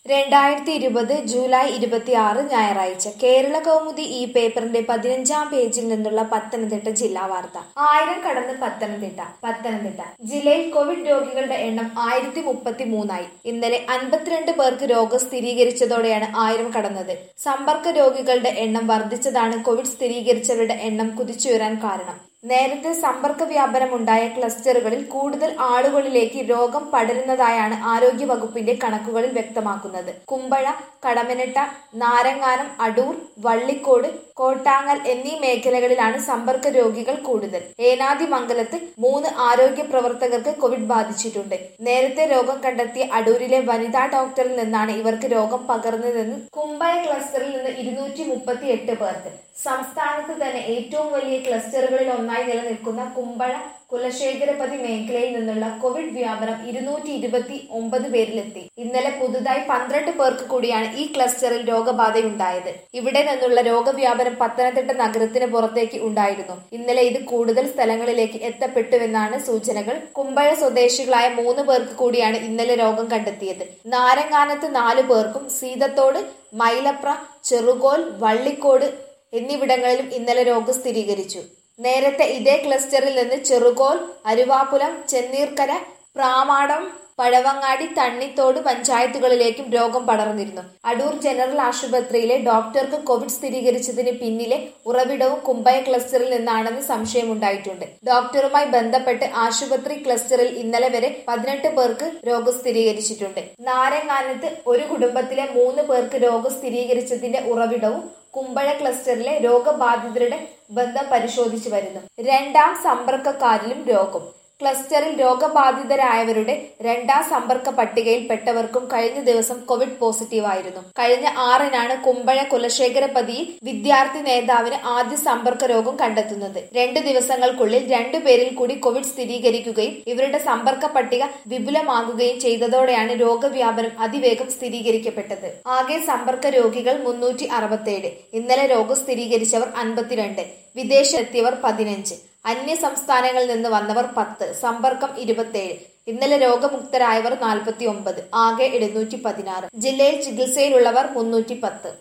രണ്ടായിരത്തി ഇരുപത് ജൂലൈ ഇരുപത്തിയാറ് ഞായറാഴ്ച കേരള കൗമുദി ഈ പേപ്പറിന്റെ പതിനഞ്ചാം പേജിൽ നിന്നുള്ള പത്തനംതിട്ട ജില്ലാ വാർത്ത ആയിരം കടന്ന് പത്തനംതിട്ട പത്തനംതിട്ട ജില്ലയിൽ കോവിഡ് രോഗികളുടെ എണ്ണം ആയിരത്തി മുപ്പത്തി മൂന്നായി ഇന്നലെ അൻപത്തിരണ്ട് പേർക്ക് രോഗം സ്ഥിരീകരിച്ചതോടെയാണ് ആയിരം കടന്നത് സമ്പർക്ക രോഗികളുടെ എണ്ണം വർദ്ധിച്ചതാണ് കോവിഡ് സ്ഥിരീകരിച്ചവരുടെ എണ്ണം കുതിച്ചുയരാൻ കാരണം നേരത്തെ സമ്പർക്ക വ്യാപനമുണ്ടായ ക്ലസ്റ്ററുകളിൽ കൂടുതൽ ആളുകളിലേക്ക് രോഗം പടരുന്നതായാണ് ആരോഗ്യ വകുപ്പിന്റെ കണക്കുകളിൽ വ്യക്തമാക്കുന്നത് കുമ്പഴ കടമനിട്ട നാരങ്ങാനം അടൂർ വള്ളിക്കോട് കോട്ടാങ്ങൽ എന്നീ മേഖലകളിലാണ് സമ്പർക്ക രോഗികൾ കൂടുതൽ ഏനാദിമംഗലത്ത് മൂന്ന് ആരോഗ്യ പ്രവർത്തകർക്ക് കോവിഡ് ബാധിച്ചിട്ടുണ്ട് നേരത്തെ രോഗം കണ്ടെത്തിയ അടൂരിലെ വനിതാ ഡോക്ടറിൽ നിന്നാണ് ഇവർക്ക് രോഗം പകർന്നതെന്ന് കുമ്പഴ ക്ലസ്റ്ററിൽ നിന്ന് ഇരുന്നൂറ്റി മുപ്പത്തി എട്ട് പേർക്ക് സംസ്ഥാനത്ത് തന്നെ ഏറ്റവും വലിയ ക്ലസ്റ്ററുകളിൽ ഒന്നായി നിലനിൽക്കുന്ന കുമ്പഴ കുലശേഖരപതി മേഖലയിൽ നിന്നുള്ള കോവിഡ് വ്യാപനം ഇരുന്നൂറ്റി ഇരുപത്തി ഒമ്പത് പേരിലെത്തി ഇന്നലെ പുതുതായി പന്ത്രണ്ട് പേർക്ക് കൂടിയാണ് ഈ ക്ലസ്റ്ററിൽ രോഗബാധയുണ്ടായത് ഇവിടെ നിന്നുള്ള രോഗവ്യാപനം പത്തനംതിട്ട നഗരത്തിന് പുറത്തേക്ക് ഉണ്ടായിരുന്നു ഇന്നലെ ഇത് കൂടുതൽ സ്ഥലങ്ങളിലേക്ക് എത്തപ്പെട്ടുവെന്നാണ് സൂചനകൾ കുമ്പഴ സ്വദേശികളായ മൂന്ന് പേർക്ക് കൂടിയാണ് ഇന്നലെ രോഗം കണ്ടെത്തിയത് നാരങ്ങാനത്ത് നാലു പേർക്കും സീതത്തോട് മൈലപ്ര ചെറുകോൽ വള്ളിക്കോട് എന്നിവിടങ്ങളിലും ഇന്നലെ രോഗം സ്ഥിരീകരിച്ചു നേരത്തെ ഇതേ ക്ലസ്റ്ററിൽ നിന്ന് ചെറുകോൽ അരുവാപുലം ചെന്നീർക്കര പ്രാമാടം പഴവങ്ങാടി തണ്ണിത്തോട് പഞ്ചായത്തുകളിലേക്കും രോഗം പടർന്നിരുന്നു അടൂർ ജനറൽ ആശുപത്രിയിലെ ഡോക്ടർക്ക് കോവിഡ് സ്ഥിരീകരിച്ചതിന് പിന്നിലെ ഉറവിടവും കുമ്പയ ക്ലസ്റ്ററിൽ നിന്നാണെന്ന് സംശയമുണ്ടായിട്ടുണ്ട് ഡോക്ടറുമായി ബന്ധപ്പെട്ട് ആശുപത്രി ക്ലസ്റ്ററിൽ ഇന്നലെ വരെ പതിനെട്ട് പേർക്ക് രോഗം സ്ഥിരീകരിച്ചിട്ടുണ്ട് നാരങ്ങാനത്ത് ഒരു കുടുംബത്തിലെ മൂന്ന് പേർക്ക് രോഗം സ്ഥിരീകരിച്ചതിന്റെ ഉറവിടവും കുമ്പഴ ക്ലസ്റ്ററിലെ രോഗബാധിതരുടെ ബന്ധം പരിശോധിച്ചു വരുന്നു രണ്ടാം സമ്പർക്കക്കാരിലും രോഗം ക്ലസ്റ്ററിൽ രോഗബാധിതരായവരുടെ രണ്ടാം സമ്പർക്ക പട്ടികയിൽ പെട്ടവർക്കും കഴിഞ്ഞ ദിവസം കോവിഡ് പോസിറ്റീവായിരുന്നു കഴിഞ്ഞ ആറിനാണ് കുമ്പഴ കുലശേഖരപതിയിൽ വിദ്യാർത്ഥി നേതാവിന് ആദ്യ സമ്പർക്ക രോഗം കണ്ടെത്തുന്നത് രണ്ടു ദിവസങ്ങൾക്കുള്ളിൽ രണ്ടുപേരിൽ കൂടി കോവിഡ് സ്ഥിരീകരിക്കുകയും ഇവരുടെ സമ്പർക്ക പട്ടിക വിപുലമാകുകയും ചെയ്തതോടെയാണ് രോഗവ്യാപനം അതിവേഗം സ്ഥിരീകരിക്കപ്പെട്ടത് ആകെ സമ്പർക്ക രോഗികൾ മുന്നൂറ്റി അറുപത്തേഴ് ഇന്നലെ രോഗം സ്ഥിരീകരിച്ചവർ അൻപത്തിരണ്ട് വിദേശത്തെത്തിയവർ പതിനഞ്ച് അന്യ സംസ്ഥാനങ്ങളിൽ നിന്ന് വന്നവർ പത്ത് സമ്പർക്കം ഇരുപത്തിയേഴ് ഇന്നലെ രോഗമുക്തരായവർ നാൽപ്പത്തി ഒമ്പത് ആകെ എഴുന്നൂറ്റി പതിനാറ് ജില്ലയിൽ ചികിത്സയിലുള്ളവർ മുന്നൂറ്റി പത്ത്